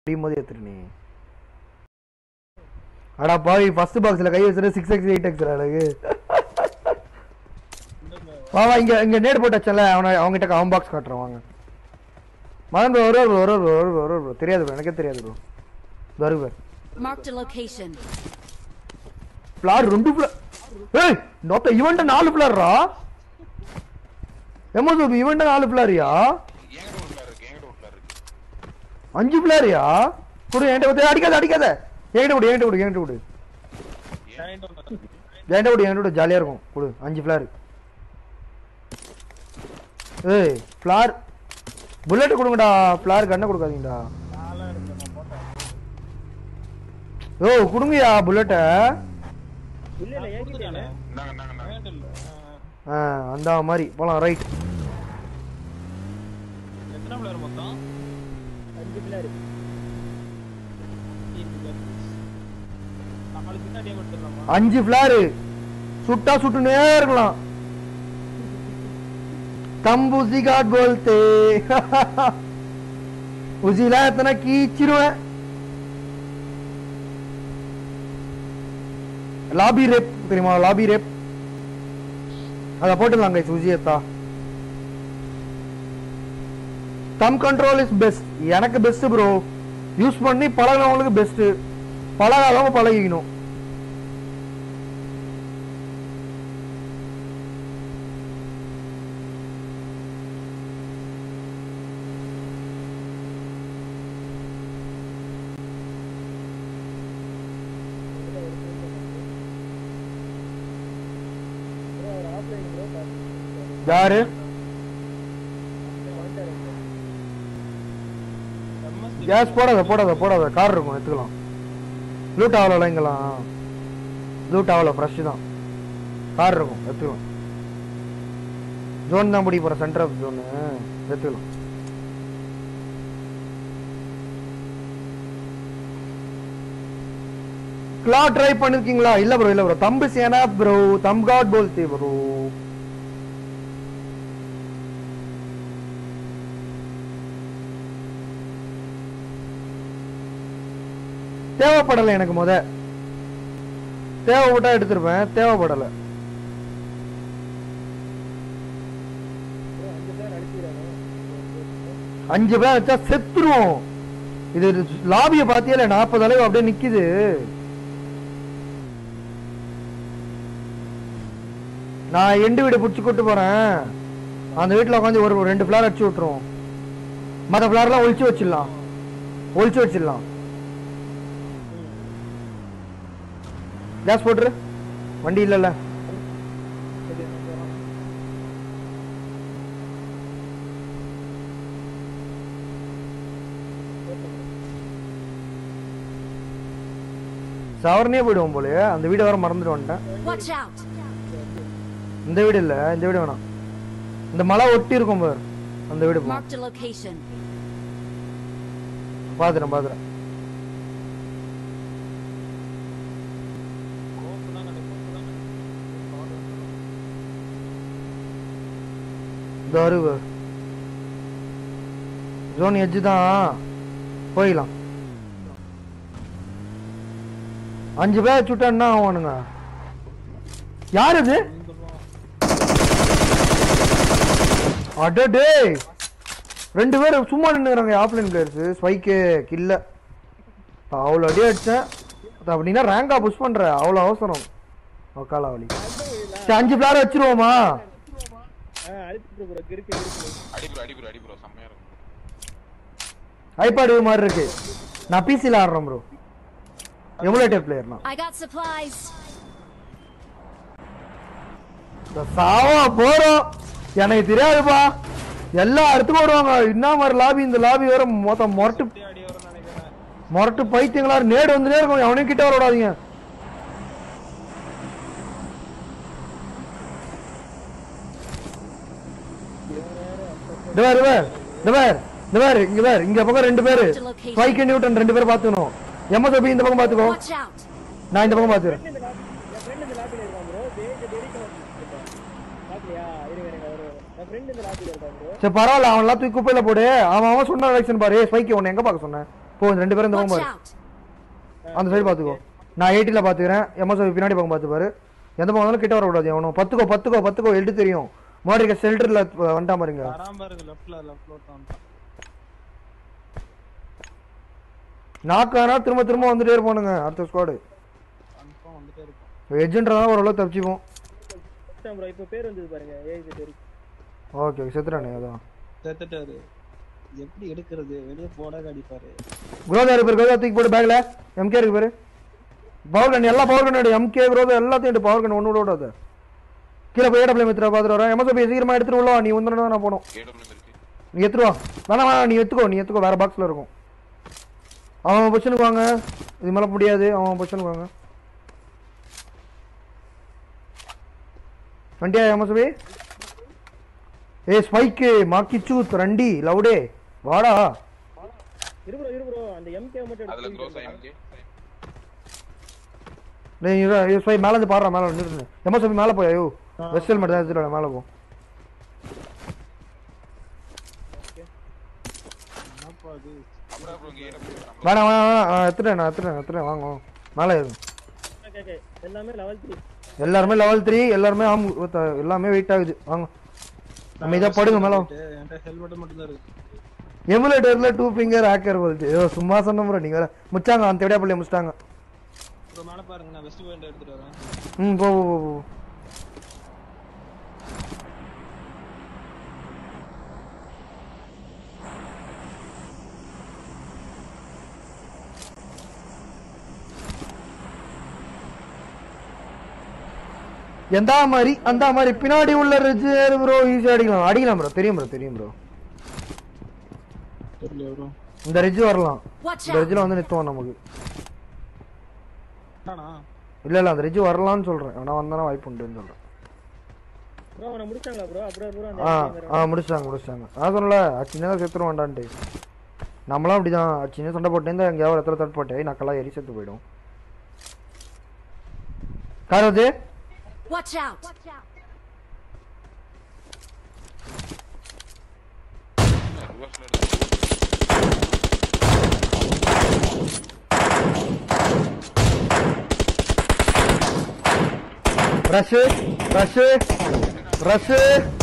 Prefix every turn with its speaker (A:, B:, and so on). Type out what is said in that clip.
A: முடியும் போது எடுத்துரு நீ அடா பாவி ஃபர்ஸ்ட் பாக்ஸ்ல கை வச்சுட்டு சிக்ஸ் எக்ஸ் எயிட் எக்ஸ் அழகு வா வா இங்க இங்க நேடு போட்டு வச்சல அவனை அவங்ககிட்ட அவன் பாக்ஸ் காட்டுறான் வாங்க மதன் ப்ரோ ஒரு ஒரு ஒரு ஒரு ஒரு ப்ரோ தெரியாது ப்ரோ எனக்கே தெரியாது ப்ரோ வருவர்
B: Marked a location.
A: பிளார் ரெண்டு பிளார் ஏய் நோத்த இவன்ட்ட நாலு பிளார்ரா எமோசோபி இவன்ட்ட நாலு பிளாரியா
C: என்கிட்ட ஒரு பிளார் இருக்கு என்கிட்ட ஒரு பிளார் இருக்கு
A: அஞ்சு பிளாரியா குடு என்கிட்ட வந்து அடிக்காத அடிக்காத என்கிட்ட கொடு என்கிட்ட கொடு என்கிட்ட கொடு என்கிட்ட கொடு என்கிட்ட கொடு ஜாலியா இருக்கும் கொடு அஞ்சு பிளார் ஏய் பிளார் புல்லட் கொடுங்கடா பிளார் கண்ணை கொடுக்காதீங்கடா ஓ கொடுங்கயா புல்லட்டை
D: இல்ல இல்ல ஏங்கிட்டானே
C: நாங்க நாங்க நாங்க
A: ஆ அந்த மாதிரி போலாம் ரைட்
E: எத்தனை பிளேயர் மொத்தம்
D: அஞ்சு பிள்ளையாரு
E: நாலு பின்னாடியே கொடுத்துடலாமா
A: அஞ்சு ஃபிளாரு சுட்டா சுட்டுனே இருக்கலாம் தம் உசி காட் போல்தே உசிலாம் எத்தனை கீச்சிருவேன் லாபி ரேப் தெரியுமா லாபி ரேப் அத போட்டுடலாம் கைஸ் உசி எத்தா தம் கண்ட்ரோல் இஸ் பெஸ்ட் எனக்கு பெஸ்ட் ப்ரோ யூஸ் பண்ணி பழகினவங்களுக்கு பெஸ்ட் பழகாதவங்க பழகிக்கணும் யாரு கேஸ் போடாத போடாத போடாத கார் இருக்கும் எடுத்துக்கலாம் லூட் ஆகல இங்கெல்லாம் லூட் ஆகல ஃப்ரெஷ் தான் கார் இருக்கும் எடுத்துக்கலாம் ஜோன் தான் பிடிக்க போற சென்டர் ஆஃப் ஜோனு எடுத்துக்கலாம் கிளா ட்ரை பண்ணிருக்கீங்களா இல்ல ப்ரோ இல்ல ப்ரோ தம்பு சேனா ப்ரோ தம் காட் போல்தே ப்ரோ தேவைப்படலை எனக்கு முத தேவைப்பட்டா எடுத்திருப்பேன் தேவைப்படலை
D: அஞ்சு பிள்ளையார் அடிச்சுக்கிறானே
A: அஞ்சு பேர் வச்சா செத்துருவோம் இது லாபிய பாத்தியல நாற்பது அளவு அப்படியே நிக்குது நான் எண்டு வீடு புடிச்சு கூட்டு போறேன் அந்த வீட்டுல உட்காந்து ஒரு ஒரு ரெண்டு பிளார் அடிச்சு விட்டுருவோம் மற்ற பிளார்லாம் ஒழிச்சு வச்சிடலாம் ஒழிச்சு வச்சிடலாம் கேஸ் போட்டுரு வண்டி இல்லைல்ல சவரனே போயிடுவோம் போலயே அந்த வீடு வர மறந்துட்டு வந்துட்டேன்
B: Watch out!
A: இந்த வீடு இல்ல இந்த வீடு வேணாம் இந்த மலை ஒட்டி இருக்கும் பாரு அந்த வீடு போ
B: Marked a location.
A: பாத்துறேன் பாத்துறேன்
E: கோப்பு தான் கிடைக்கும் கோப்பு தான்
A: இந்த வருவு ஜோன் எட்ஜ் தான் போயிடலாம் அஞ்சு பேர் சுட்டா ஆவானுங்க யார் இது அடடே ரெண்டு பேரும் சும்மா நின்னுறாங்க ஆஃப்லைன் பிளேயர்ஸ் ஸ்வைக்கு கில்ல அவ்வளோ அடி அடிச்சேன் அது அப்படின்னா ரேங்கா புஷ் பண்ற அவ்வளோ அவசரம் ஒக்கால வலி சரி, அஞ்சு பிளார் வச்சிருவோமா
D: ஆ அடிச்சுட்டு ப்ரோ கிறுக்கு கிறுக்கு
C: அடி ப்ரோ அடி ப்ரோ அடி ப்ரோ செம்மையா இருக்கும்
A: ஐபாடு மாதிரி இருக்கு நான் பிசில ஆடுறேன் ப்ரோ எமுலேட்டர் பிளேயர்னா
B: I got supplies.
A: சாவா போறோம் எனக்கு தெரியாதுப்பா எல்லா இடத்துக்கும் வருவாங்க என்ன மாதிரி லாபி இந்த லாபி வேற மொத்தம் மொரட்டு
E: அடி வரும்னு நினைக்கிறேன்
A: மொரட்டு பைத்தியங்களா நேடு வந்துனே இருக்கும் அவனையும் கிட்ட வர விடாதீங்க இந்த பேர் இந்த பேர் இந்த பேர் இங்க பேர் இங்க பக்கம் ரெண்டு பேரு ஸ்வைக் நியூட்டன் ரெண்டு பேரும் பாத்துக்கணும் எம்எஸ்ஓபி இந்த பக்கம் பாத்துக்கோ
B: Watch out!
A: நான் இந்த பக்கம் பாத்துக்கிறேன்
D: இந்த லாபி என் ஃப்ரெண்ட் இந்த லாபில இருக்கான் ப்ரோ ஜெயிக்க டெரிக்கணும் பாக்கலையா இருங்க இருங்க வரும் என் ஃப்ரெண்ட் இந்த லாபில இருக்கான் ப்ரோ
A: சரி பரவாயில்ல அவன் எல்லாம் தூக்கி குப்பையில போடு அவன் அவன் சொன்ன எலெக்ஷன் பாரு ஸ்பைக்கி உன்னை எங்க பார்க்க சொன்னேன் போ இந்த ரெண்டு பேரும் இந்த
B: Watch
A: பக்கம் பாரு
B: out!
A: அந்த சைடு பார்த்துக்கோ நான் எயிட்டில் பார்த்துக்கிறேன் எம்எஸ் பின்னாடி பக்கம் பார்த்து பாரு எந்த பக்கம் வந்தாலும் கிட்ட வரக்கூடாது எவனும் பத்துக்கோ பத்துக்கோ பத்துக்கோ எழுட்டு தெரியும் மாடிக்க ஷெல்டரில் வந்துட்டா பாருங்க
E: வராம பாருங்க லெஃப்ட்ல லெஃப்ட்ல ஒருத்தன் வந்துட்டான்.
A: நாக்கானா திரும்ப திரும்ப வந்துட்டே இருப்பானுங்க அடுத்த ஸ்குவாடு
E: கன்ஃபார்ம் வந்துட்டே இருக்கும்
A: எஜென்ட்றதான் ஓரளவு தப்பிச்சுப்போம்
D: ப்ரோ இப்போ பேர் வந்தது பாருங்க ஏஜ் டெரிக்
A: ஓகே ஓகே செத்துறானே அதான்
E: செத்துட்டாரு எப்படி எடுக்கிறது வெளியே போட அடிப்பாரு
A: குரோதா இருக்கு பேர் குரோதா தூக்கி போட்டு பேக்ல எம்கே இருக்கு பேரு பவர் கன் எல்லா பவர் கன் எடு எம்கே குரோதா எல்லாத்தையும் எடு பவர் கன் ஒன்று விட விடாத கீழே போய் ஏடபிள்யூ மித்திரா பார்த்துட்டு வரேன் எம்எஸ் சீக்கிரமா எடுத்துட்டு உள்ள வா, நீ வந்து நான் போனோம்
C: ஏடபிள்யூ இருக்கு
A: நீ எடுத்துட்டு வா வேணாம் வேணாம் நீ எடுத்துக்கோ நீ எடுத்துக்கோ வேற பாக்ஸ்ல இருக்கும் அவன் பொசிஷனுக்கு வாங்க இது மேல முடியாது அவன் பொசிஷனுக்கு வாங்க வண்டியா எமசபி ஏ ஸ்பைக்கு மாக்கி சூத் ரண்டி லவுடே வாடா
D: இரு ப்ரோ இரு ப்ரோ அந்த எம்கே மட்டும்
C: அதுல
D: எடுத்து
C: க்ரோஸ் ஆயிருக்கு
A: டேய் இரு, இரு, ஸ்பை மேல இருந்து பாடுறா மேல நிறுத்து எமசபி மேல போய் ஐயோ வெஸ்டல் மட்டும் தான் எடுத்துட்டு வா, மேல போ
E: என்னப்பா அது
C: அப்புறம் அப்புறம் இங்க ஏடபிள்யூ
A: வேணாம் வேணாம் வேணாம் நான் எடுத்துட்டேன் நான் எடுத்துட்டேன் எடுத்துட்டேன் வாங்க வாங்க. மேலே ஏறுங்க
D: ஓகே ஓகே எல்லாமே லெவல் த்ரீ
A: எல்லாருமே லெவல் த்ரீ எல்லாருமே ஆம் த- எல்லாமே வெயிட் ஆகுது வாங்க நம்ம இதை படுங்க மேலே
E: என்கிட்ட ஹெல்மெட் மட்டும் தான் இருக்கு
A: எமுலேட்டர்ல டூ ஃபிங்கர் ஹேக்கர் போகுது ஐயோ சும்மா சொன்ன ப்ரோ நீங்க வேற முச்சாங்க அந்த விடையா பள்ளி முடிச்சிட்டாங்க
E: அப்புறம் மேல பாருங்க நான் வெஸ்ட் பாயிண்ட் எடுத்துட்டு வரேன்
A: ம் போ போ போ, போ எந்த மாதிரி அந்த மாதிரி பின்னாடி உள்ள ரெஜிஸ்டர் ப்ரோ ஈஸியா அடிக்கலாம் அடிக்கலாம் ப்ரோ தெரியும் ப்ரோ தெரியும் ப்ரோ
E: தெரியல ப்ரோ
A: இந்த ரெஜ் வரலாம்
B: Watch
A: இந்த
B: out!
A: ரெஜ்ல வந்து நித்துவோம் நமக்கு
E: ஆனா
A: இல்ல இல்ல அந்த ரெஜ் வரலாம்னு சொல்றேன் ஆனா வந்தானா வாய்ப்பு உண்டுன்னு சொல்றேன்
D: ப்ரோ அவனை முடிச்சாங்களா ப்ரோ அப்புறம் ப்ரோ அந்த
A: ஆ
D: MK
A: ஆ முடிச்சிட்டாங்க முடிச்சிட்டாங்க நான் சொன்னல அச்சினே தான் செத்துரும் வேண்டான்ட்டு நம்மளாம் அப்படிதான் அச்சினே சண்டை போட்டேன் எங்கேயாவது இடத்துல தட்டு போட்டேன் நக்கெல்லாம் எரி செத்து போயிடும் கார் அது
B: Watch out!
C: ரிவர்ஸ்ல இருக்கு
A: ரஷ் ரஷ் ரஷ்